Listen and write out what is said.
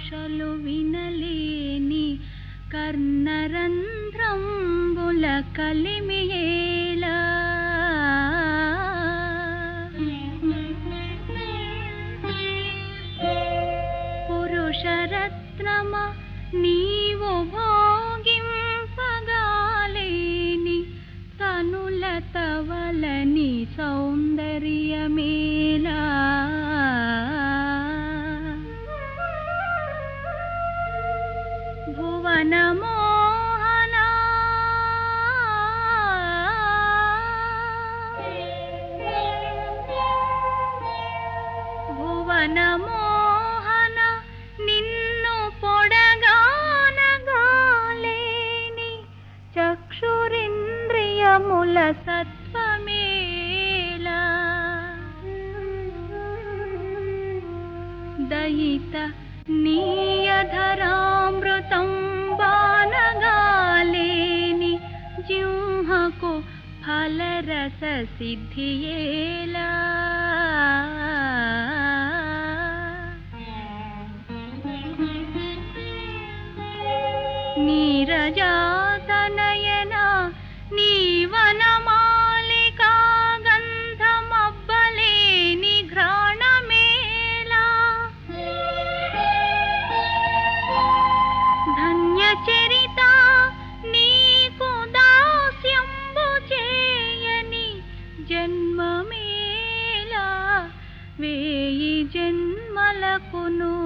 ఘోషలు వినలేని కర్ణరంధ్రంబుల కలిమియేలా పురుషరత్నమ నీవు భోగింపగాలేని తనుల తవలని సౌందర్యమేలా భువన మోహన భువన మోహన నిన్ను పొడగానగాలేని చక్షురింద్రియముల సత్వమేలా దయిత నీయధరామృతం బానగాలేని జింహకు ఫలరస సిద్ధియేలా నీరజాతనయన నీవనమాలికా గంధమబ్బలేని ఘ్రాణమేలా ధన్యచరిత నీకు దాస్యంబు చేయని జన్మమేలా వేయి జన్మలకును